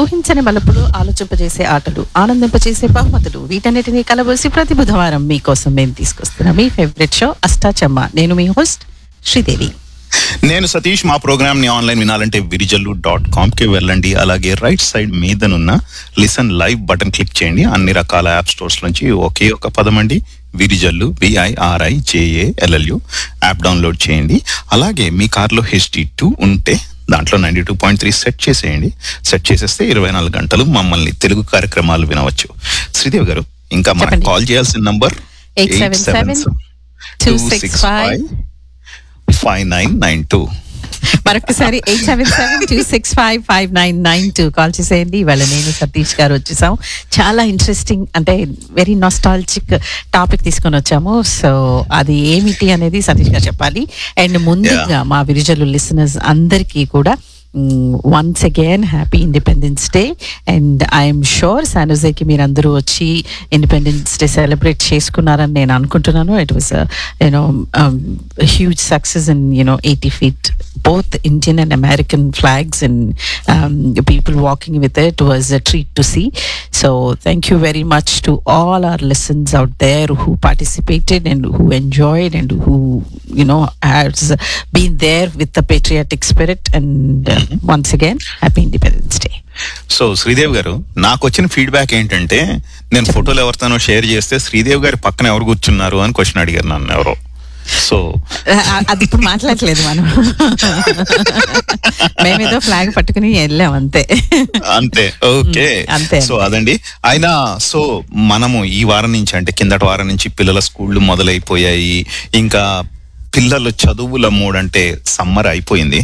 ఊహించని మలుపులు ఆలోచింపజేసే ఆటలు ఆనందింపజేసే బహుమతులు వీటన్నిటినీ కలబోసి ప్రతి బుధవారం మీకోసం మేము తీసుకొస్తున్నాం మీ ఫేవరెట్ షో అష్టాచమ్మ నేను మీ హోస్ట్ శ్రీదేవి నేను సతీష్ మా ప్రోగ్రామ్ ని ఆన్లైన్ వినాలంటే విరిజల్లు డాట్ కామ్ కి వెళ్ళండి అలాగే రైట్ సైడ్ మీదనున్న లిసన్ లైవ్ బటన్ క్లిక్ చేయండి అన్ని రకాల యాప్ స్టోర్స్ నుంచి ఒకే ఒక పదం అండి Virijallu VIRI JALLU app download చేయండి అలాగే మీ కార్లో హెచ్డి టూ ఉంటే దాంట్లో ninety two point three set చేసేయండి సెట్ చేసేస్తే ఇరవై నాలుగు గంటలు మమ్మల్ని తెలుగు కార్యక్రమాలు వినవచ్చు శ్రీదేవి గారు ఇంకా మనకు చెప్పండి. కాల్ చేయాల్సిన number 877 265 five nine nine two మరొకసారి eight seven seven two six five five nine nine two call చేసేయండి ఇవాళ నేను సతీష్ గారు వచ్చేసాం చాలా ఇంట్రెస్టింగ్ అంటే వెరీ నాస్టాలజిక్ టాపిక్ తీసుకొని వచ్చాము సో అది ఏమిటి అనేది సతీష్ గారు చెప్పాలి అండ్ ముందుగా మా విరిజలు లిసనర్స్ అందరికీ కూడా once again happy Independence Day and I'm sure శానోజేకి మీరు అందరూ వచ్చి ఇండిపెండెన్స్ డే సెలబ్రేట్ చేసుకున్నారని నేను అనుకుంటున్నాను it was you know huge success in you know eighty feet both Indian and American flags and um, people walking with it was a treat to see. So thank you very much to all our listeners out there who participated and who enjoyed and who you know has been there with the patriotic spirit. And uh, once again, happy Independence Day. So Sridevi garu నాకు వచ్చిన feedback ఏంటంటే నేను ఫోటోలు ఎవరితోనో share చేస్తే శ్రీదేవి గారి పక్కన ఎవరు కూర్చున్నారు అని క్వశ్చన్ అడిగారు నన్ను ఎవరో సో Uh, అది ఇప్పుడు మాట్లాడలేదు మనం మేమేదో ఫ్లాగ్ పట్టుకుని వెళ్ళాం అంతే అంతే ఓకే మ్, అంతే. సో అదండి అయినా సో మనము ఈ వారం నుంచి అంటే కిందటి వారం నుంచి పిల్లల స్కూళ్ళు మొదలైపోయాయి ఇంకా పిల్లలు చదువుల మూడ్ అంటే సమ్మర్ అయిపోయింది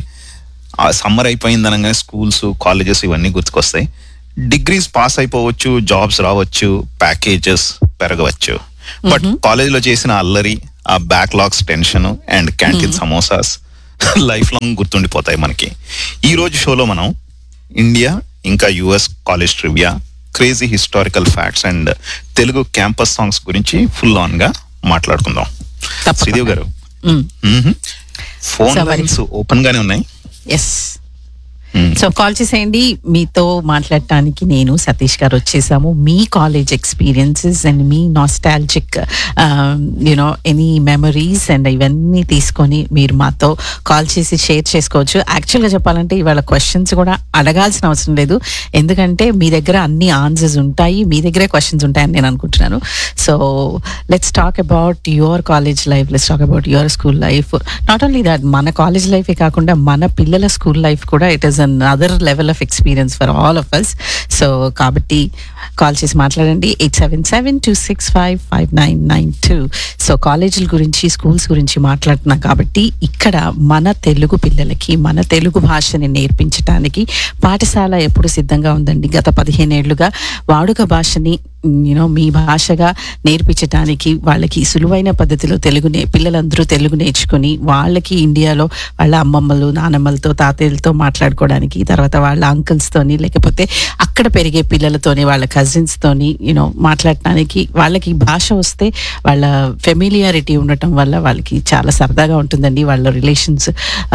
ఆ సమ్మర్ అయిపోయింది అనగానే స్కూల్స్ కాలేజెస్ ఇవన్నీ గుర్తుకొస్తాయి డిగ్రీస్ పాస్ అయిపోవచ్చు జాబ్స్ రావచ్చు ప్యాకేజెస్ పెరగవచ్చు బట్ కాలేజీలో చేసిన అల్లరి ఆ backlogs tension and canteen samosas lifelong గుర్తుండిపోతాయి మనకి ఈ రోజు షోలో మనం ఇండియా ఇంకా US college trivia crazy historical facts and Telugu campus songs గురించి ఫుల్ ఆన్ గా మాట్లాడుకుందాం తప్పకుండా. Sridev garu Mm. Phone So, మరి- లైన్స్ ఓపెన్ గానే ఉన్నాయి ఎస్ Hmm. సో కాల్ చేసేయండి మీతో మాట్లాడటానికి నేను సతీష్ గారు వచ్చేసాము మీ కాలేజ్ ఎక్స్పీరియన్సెస్ అండ్ మీ nostalgic you know any memories and ఇవన్నీ తీసుకొని మీరు మాతో కాల్ చేసి షేర్ చేసుకోవచ్చు యాక్చువల్గా చెప్పాలంటే ఇవాళ క్వశ్చన్స్ కూడా అడగాల్సిన అవసరం లేదు ఎందుకంటే మీ దగ్గర అన్ని ఆన్సర్స్ ఉంటాయి మీ దగ్గరే క్వశ్చన్స్ ఉంటాయని నేను అనుకుంటున్నాను so let's talk about your college life let's talk about your school life not only that మన కాలేజ్ లైఫే కాకుండా మన పిల్లల స్కూల్ లైఫ్ కూడా it is another level of experience for all of us so కాబట్టి call చేసి మాట్లాడండి eight seven seven two six five five nine nine two so కాలేజీల గురించి స్కూల్స్ గురించి మాట్లాడుతున్నాం కాబట్టి ఇక్కడ మన తెలుగు పిల్లలకి మన తెలుగు భాషని నేర్పించడానికి పాఠశాల ఎప్పుడు సిద్ధంగా ఉందండి గత పదిహేనేళ్లుగా వాడుక భాషని యూనో మీ భాషగా నేర్పించడానికి వాళ్ళకి సులువైన పద్ధతిలో తెలుగు నే పిల్లలందరూ తెలుగు నేర్చుకుని వాళ్ళకి ఇండియాలో వాళ్ళ అమ్మమ్మలు నానమ్మలతో తాతయ్యలతో మాట్లాడుకోవడానికి తర్వాత వాళ్ళ అంకుల్స్తోని లేకపోతే అక్కడ పెరిగే పిల్లలతోని వాళ్ళ కజిన్స్తోని యూనో మాట్లాడటానికి వాళ్ళకి భాష వస్తే వాళ్ళ ఫెమిలియారిటీ ఉండటం వల్ల వాళ్ళకి చాలా సరదాగా ఉంటుందండి వాళ్ళ రిలేషన్స్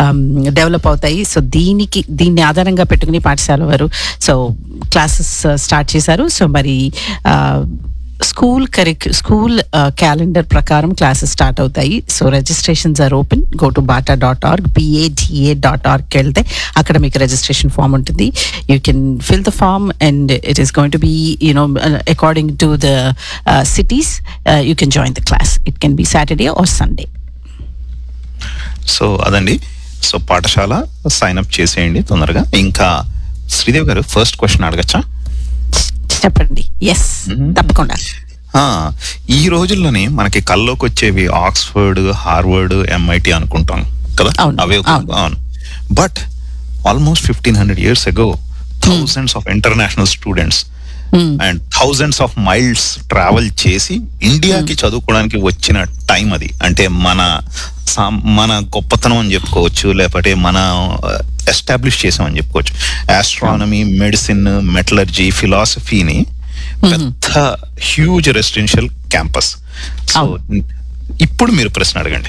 డెవలప్ అవుతాయి సో దీనికి దీన్ని ఆధారంగా పెట్టుకుని పాఠశాల వారు సో క్లాసెస్ స్టార్ట్ చేశారు సో మరి స్కూల్ కరిక్ స్కూల్ క్యాలెండర్ ప్రకారం క్లాసెస్ స్టార్ట్ అవుతాయి so registrations are open go to BATA dot org BADA dot ఆర్గ్కి వెళ్తే అక్కడ మీకు రిజిస్ట్రేషన్ ఫామ్ ఉంటుంది you can fill the form and it is going to be you know according to the cities you can join the class it can be Saturday or Sunday so అదండి so Paatashala sign up చేసేయండి తొందరగా ఇంకా శ్రీదేవి గారు first question అడగచ్చా చెప్పండి yes తప్పకుండా ఆ, ఈ రోజుల్లోనే మనకి కల్లోకి వచ్చేవి ఆక్స్ఫర్డ్ హార్వర్డ్ ఎంఐటి అనుకుంటాం కదా అవును, అవే ఒక- అవును. అవును but almost fifteen hundred years ago thousands of international students and thousands of miles travel చేసి ఇండియాకి చదువుకోవడానికి వచ్చిన టైం అది అంటే మన సా- మన గొప్పతనం అని చెప్పుకోవచ్చు లేకపోతే మన ఎస్టాబ్లిష్ చేసామని చెప్పుకోవచ్చు ఆస్ట్రానమీ మెడిసిన్ మెటలర్జీ ఫిలాసఫీని పెద్ద హ్యూజ్ రెసిడెన్షియల్ క్యాంపస్ సో ఇప్పుడు మీరు ప్రశ్న అడగండి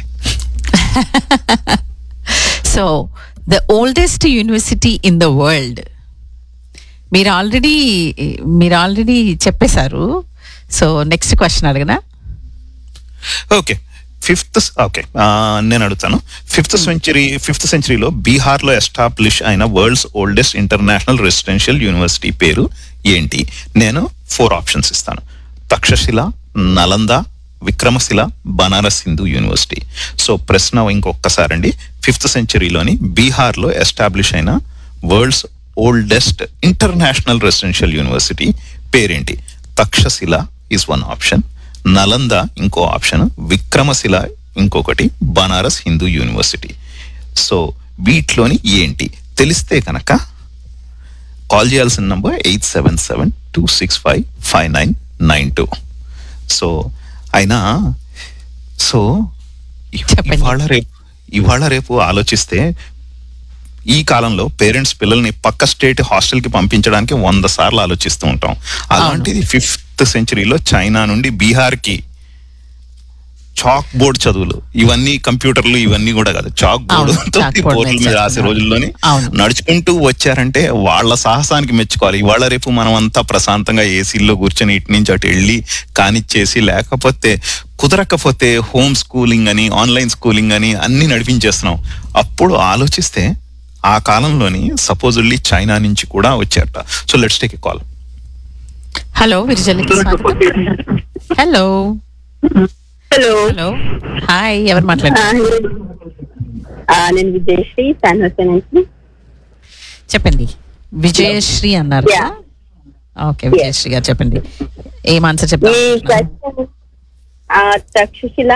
So, the oldest university in the world మీరు ఆల్రెడీ మీరు ఆల్రెడీ చెప్పేశారు సో నెక్స్ట్ క్వశ్చన్ అడగనా ఓకే ఫిఫ్త్ ఓకే నేను అడుగుతాను ఫిఫ్త్ సెంచరీ ఫిఫ్త్ సెంచరీలో బీహార్లో ఎస్టాబ్లిష్ అయిన world's oldest international residential university పేరు ఏంటి నేను ఫోర్ ఆప్షన్స్ ఇస్తాను తక్షశిల నలంద విక్రమశిల బనారస్ హిందూ యూనివర్సిటీ సో ప్రశ్న ఇంకొకసారి అండి ఫిఫ్త్ సెంచరీలోని బీహార్లో ఎస్టాబ్లిష్ అయిన world's oldest international residential university పేరేంటి Takshashila is one option Nalanda ఇంకో ఆప్షన్ విక్రమశిల ఇంకొకటి బనారస్ హిందూ యూనివర్సిటీ సో వీటిలోని ఏంటి తెలిస్తే కనుక కాల్ చేయాల్సిన number eight seven seven two six five five nine nine two so అయినా సో ఇ- చెప్పండి. ఇవాళ రేపు ఇవాళ రేపు ఆలోచిస్తే ఈ కాలంలో పేరెంట్స్ పిల్లల్ని పక్క స్టేట్ హాస్టల్ కి పంపించడానికి వంద సార్లు ఆలోచిస్తూ ఉంటాం అలాంటిది ఫిఫ్త్ సెంచరీలో చైనా నుండి బీహార్ కి చాక్ బోర్డ్ చదువులు ఇవన్నీ కంప్యూటర్లు ఇవన్నీ కూడా కాదు చాక్ బోర్డు అవును, chalk board బోర్డుల మీద మీద రాసే చేస్తున్నారు. రోజుల్లోని అవును. నడుచుకుంటూ వచ్చారంటే వాళ్ళ సాహసానికి మెచ్చుకోవాలి ఇవాళ రేపు మనం అంతా ప్రశాంతంగా ఏసీల్లో కూర్చొని ఇటు నుంచి అటు వెళ్ళి కానిచ్చేసి లేకపోతే కుదరకపోతే హోమ్ స్కూలింగ్ అని ఆన్లైన్ స్కూలింగ్ అని అన్ని నడిపించేస్తున్నాం అప్పుడు ఆలోచిస్తే ఆ కాలంలోని సపోజ్లీ చైనా నుంచి కూడా వచ్చారట so let's take a call hello విరిజల్లికి స్వాగతం హలో హలో హలో హాయ్ ఎవరు మాట్లాడారు ఆ, నేను విజయశ్రీ శాన్ హోసే నుంచి చెప్పండి విజయశ్రీ అన్నారు Yeah. ఓకే విజయశ్రీ గారు చెప్పండి ఏం ఆన్సర్ మీ చెప్తారు question Takshashila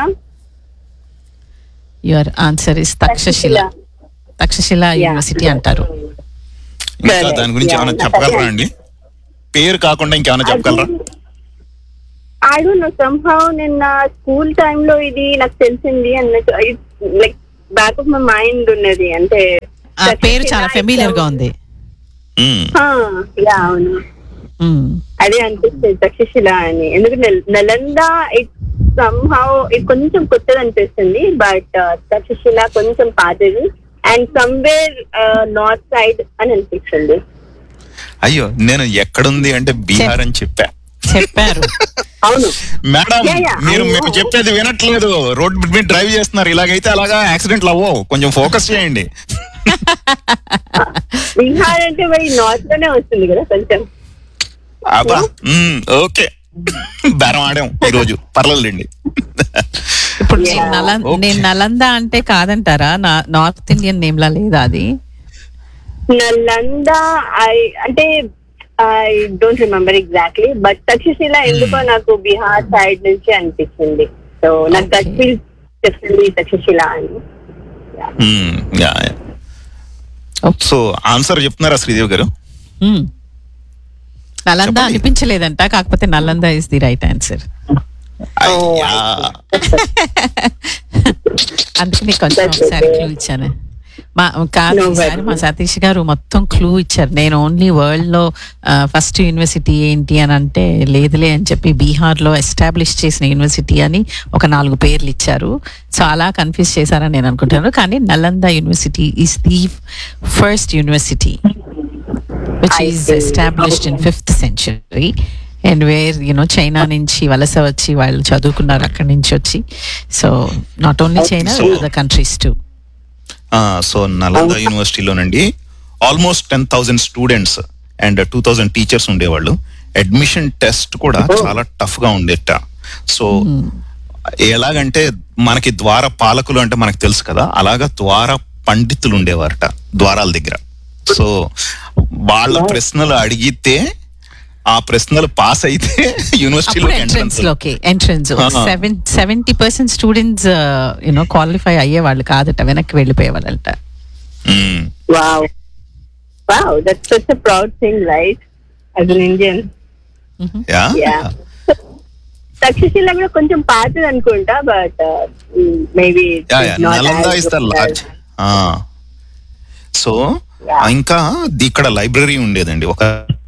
your answer is Takshashila Takshashila university అంటారు ఇంకా Correct. దాని గురించి ఏమైనా Yeah. చెప్పగలరా అండి పేరు కాకుండా ఇంకేమైనా చెప్పగలరా ఐ డోంట్ నో సంహౌ నిన్న స్కూల్ టైమ్ లో ఇది నాకు తెలిసింది అన్నట్టు like back of my mind ఉన్నది అంటే ఆ పేరు చాలా ఫెమిలియర్ గా ఉంది మ్మ్. యా అవును మ్మ్. అదే అనిపిస్తుంది తక్షశిల అని ఎందుకంటే నలంద ఇట్ సంహౌ ఇది కొంచెం కొత్తది అనిపిస్తుంది బట్ తక్షశిల కొంచెం పాతది అండ్ సమ్వేర్ నార్త్ సైడ్ అని అనిపిస్తుంది అయ్యో నేను ఎక్కడుంది అంటే బీహార్ అని చెప్పా చెప్పారు అవును మేడం Yeah, yeah, మీరు I know. మేము చెప్పేది వినట్లేదు రోడ్ మీద డ్రైవ్ చేస్తున్నారు ఇలాగైతే అలాగా యాక్సిడెంట్లు అవ్వవు కొంచెం ఫోకస్ చేయండి బీహార్ అంటే మరి నార్త్ లోనే వస్తుంది కదా కొంచెం అబ్బా ఓకే బేరం ఆడాం ఈ రోజు పర్లేదండి ఇప్పుడు నేను Yeah. నలం Okay. నేను నలంద అంటే కాదంటారా నా- నార్త్ ఇండియన్ నేమ్ లా లేదా అది నలంద ఐ అంటే I don't remember exactly but Takshashila ఎందుకో నాకు బీహార్ సైడ్ నుంచి అనిపించింది సో నాకు Okay. దట్ ఫీల్ చెప్తుంది తక్షశిల అని ఓకే సో ఆన్సర్ చెప్తున్నారా శ్రీదేవి గారు మ్మ్. నలంద చెప్పండి. అనిపించలేదంట కాకపోతే Nalanda is the right answer అయ్యా. అందుకని కొంచెం That's ఒకసారి okay. క్లూ ఇచ్చాను మా కాదు No ఈసారి worries. మా సతీష్ గారు మొత్తం క్లూ ఇచ్చారు నేను ఓన్లీ వరల్డ్ లో ఫస్ట్ యూనివర్సిటీ ఏంటి అని అంటే లేదులే అని చెప్పి బీహార్ లో ఎస్టాబ్లిష్ చేసిన యూనివర్సిటీ అని ఒక నాలుగు పేర్లు ఇచ్చారు సో అలా కన్ఫ్యూజ్ చేశారని నేను అనుకుంటాను కానీ Nalanda university is the first university which I is see. Established in fifth century and where you know China నుంచి వలస వచ్చి వాళ్ళు చదువుకున్నారు అక్కడి నుంచి వచ్చి so not only China So- other countries to ఆ, సో నలంద యూనివర్సిటీలోనండి almost ten thousand students and two thousand teachers ఉండేవాళ్ళు అడ్మిషన్ టెస్ట్ కూడా చాలా టఫ్ గా ఉండేట సో ఎలాగంటే మనకి ద్వార పాలకులు అంటే మనకు తెలుసు కదా అలాగా ద్వార పండితులు ఉండేవారట ద్వారాల దగ్గర సో వాళ్ళ ప్రశ్నలు అడిగితే ఆ ప్రశ్నలు పాస్ అయితే యూనివర్సిటీలో అప్పుడు ఎంట్రన్స్ లోకి entrance Ah. Seven seventy percent students you know qualify అయ్యే వాళ్ళు కాదట వెనక్కి వెళ్ళిపోయే వాళ్ళట Wow. Wow, that's such a proud thing, right? As an Indian. Yeah. Takshashila కూడా కొంచెం పాతది అనుకుంటా but maybe Nalanda is the large so Yeah. ఇంకా ది- ఇక్కడ లైబ్రరీ ఉండేదండి ఒక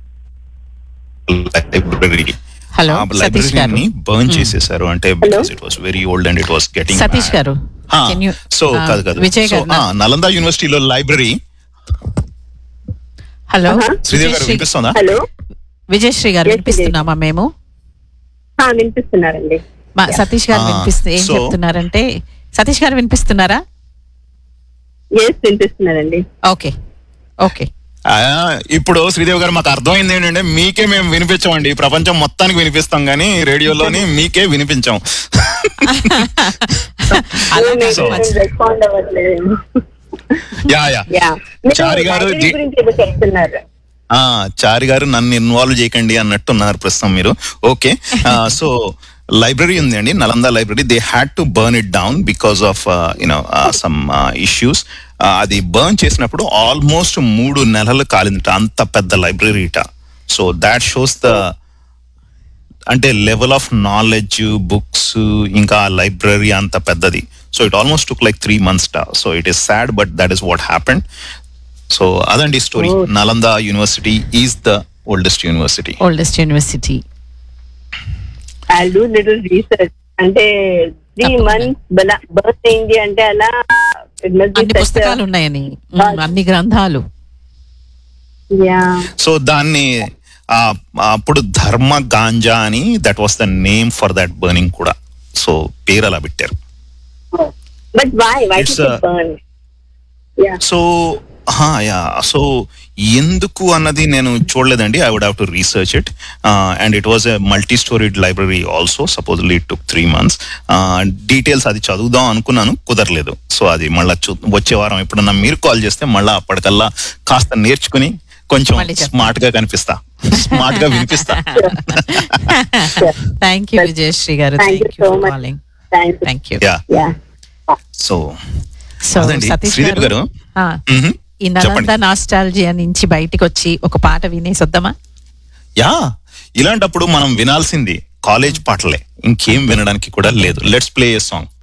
లైబ్రరీ హలో ఆ సతీష్ గారు లైబ్రరీని బర్న్ చేసేసారు అంటే because it was very old and it was getting Satish garu can you- so ఆ, కాదు కాదు విజయ్ సో గారు నా- నలంద యూనివర్సిటీలో లైబ్రరీ హలో Uh-huh. శ్రీదేవి గారు వినిపిస్తుందా హలో విజయశ్రీ గారు Yes, వినిపిస్తున్నామా మేము ఆ, వినిపిస్తున్నారండి మా సతీష్ గారు Ah, వినిపిస్తు ఏం so- చెప్తున్నారంటే సతీష్ గారు వినిపిస్తున్నారా ఎస్ వినిపిస్తున్నారండి ఓకే ఓకే ఆ, ఇప్పుడు శ్రీదేవి గారు మాకు అర్థమైంది ఏంటంటే మీకే మేము వినిపించమండి ప్రపంచం మొత్తానికి వినిపిస్తాం కానీ రేడియోలోని మీకే వినిపించాం అలా So- రెస్పాండ్ అవ్వట్లేదు yeah yeah yeah Chari garu the- గురించి ఏదో చెప్తున్నారు ఆ చారి గారు నన్ను ఇన్వాల్వ్ చేయకండి అన్నట్టున్నారు ప్రస్తుతం మీరు ఓకే సో లైబ్రరీ ఉంది అండి Nalanda library they had to burn it down because of you know some issues అది బర్న్ చేసినప్పుడు ఆల్మోస్ట్ మూడు నెలలు కాలిందట అంత పెద్ద లైబ్రరీ ఇట సో దాట్ షోస్ ద అంటే లెవెల్ ఆఫ్ నాలెడ్జ్ బుక్స్ ఇంకా లైబ్రరీ అంత పెద్దది so it almost took like three months ట so it is sad but that is what happened so అదండి story Oh. Nalanda university is the oldest university oldest university I do little research అంటే three తప్పకుండా. Months birth అయింది అంటే అలా it must be అన్ని such a- పుస్తకాలు ఉన్నాయని ఉమ్, అన్ని గ్రంథాలు Yeah. సో దాన్ని ఆ, అప్పుడు ధర్మ గాంజా అని that was the name for that burning కూడా సో పేరు అలా పెట్టారు But why? Why It's did it a- burn? Yeah. So yeah so ఎందుకు అన్నది నేను చూడలేదండి I would have to research it and it was a multi storeyed library also supposedly it took three months details అది చదువుదాం అనుకున్నాను కుదరలేదు so అది మళ్ళీ చూ వచ్చే వారం ఎప్పుడన్నా మీరు కాల్ చేస్తే మళ్ళీ అప్పటికల్లా కాస్త నేర్చుకుని కొంచెం మళ్ళీ చెప్తా. స్మార్ట్ గా కనిపిస్తా స్మార్ట్ గా వినిపిస్తా thank you Vijayasri garu Thank you thank you so much. Calling Thank you. Thank you yeah Yeah. So so అదండి. సతీష్ శ్రీదేవి గారు. ఆ, మ్హూ. ఈ చెప్పండి. నలంద నాస్టాలజియా నుంచి బయటికి వచ్చి ఒక పాట వినేసి వద్దామా యా ఇలాంటప్పుడు మనం వినాల్సింది కాలేజ్ పాటలే ఇంకేం వినడానికి కూడా లేదు లెట్స్ ప్లే ఏ సాంగ్